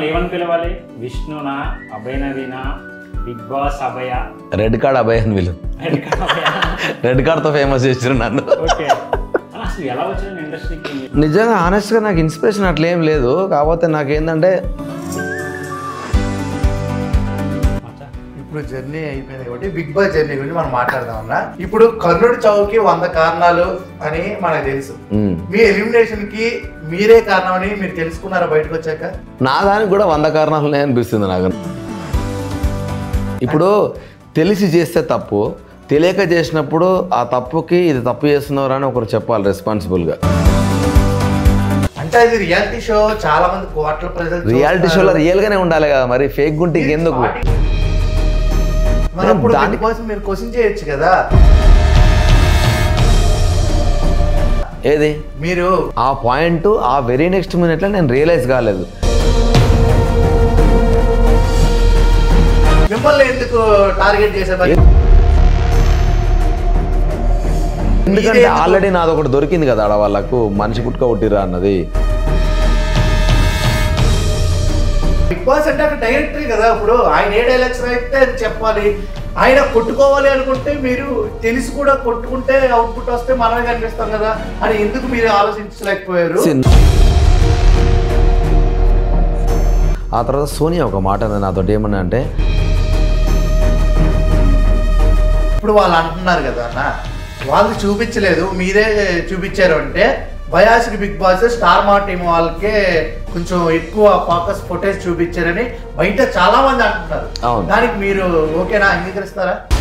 ఏమని పిలవాలి విష్ణునా అభయనదీనా big boss Abhaya red card Abhay అని వీళ్ళు రెడ్ కార్డ్తో ఫేమస్ చేసారు నన్ను ఓకే అలా అసలు ఎలా వచ్చిన ఇండస్ట్రీకి నిజంగా ఆనెస్ట్గా నాకు ఇన్స్పిరేషన్ అట్లేం లేదు కాకపోతే నాకేంటంటే ఇప్పుడు జర్నీ అయిపోయింది కాబట్టి బిగ్ బాస్ జర్నీ గురించి మనం మాట్లాడదాం అన్న ఇప్పుడు కర్ణుడి చౌకి వంద కారణాలు అని మనకు తెలుసు మ్, మీ ఎలిమినేషన్ కి మీరే కారణం అని మీరు తెలుసుకున్నారా బయటకు వచ్చాక నా దానికి కూడా వంద కారణాలు ఉన్నాయి అనిపిస్తుంది నాకు ఇప్పుడు తెలిసి చేస్తే తప్పు తెలియక చేసినప్పుడు ఆ తప్పుకి ఇది తప్పు చేస్తున్నారు అని ఒకరు చెప్పాలి రెస్పాన్సిబుల్గా అంటే అది రియాలిటీ షో చాలా మంది కోట్ల ప్రజలు రియాలిటీ షోలో రియల్గానే ఉండాలి కదా మరి ఫేక్ గుంటే ఎందుకు మరి అప్పుడు దాని- దానికోసం మీరు క్వశ్చన్ చేయొచ్చు కదా ఏది మీరు ఆ పాయింట్ ఆ వెరీ నెక్స్ట్ మినిట్లో నేను రియలైజ్ కాలేదు మిమ్మల్ని ఎందుకు టార్గెట్ చేశారు ఎందుకంటే ఆల్రెడీ నాది ఒకటి దొరికింది కదా ఆడ వాళ్ళకు మనిషి పుట్టుక కొట్టిరా అన్నది బిగ్ బాస్ అంటే అక్కడ డైరెక్టరే కదా ఇప్పుడు ఆయన ఏ డైలాగ్స్ అయితే అది చెప్పాలి ఆయన కొట్టుకోవాలి అనుకుంటే మీరు తెలిసి కూడా కొట్టుకుంటే అవుట్పుట్ వస్తే మనమే కనిపిస్తాం కదా అని ఎందుకు మీరు ఆలోచించలేకపోయారు సిన్- ఆ తర్వాత సోనియా ఒక మాట అన్నది నాతో ఏమన్నా అంటే ఇప్పుడు వాళ్ళు అంటున్నారు కదా అన్న వాళ్ళు చూపించలేదు మీరే చూపించారు అంటే బయాసిక్ big boss star Maa team వాళ్ళకే కొంచెం ఎక్కువ ఫోకస్ ఫుటేజ్ చూపించారని బయట చాలా మంది అంటున్నారు అవును. దానికి మీరు ఓకేనా అంగీకరిస్తారా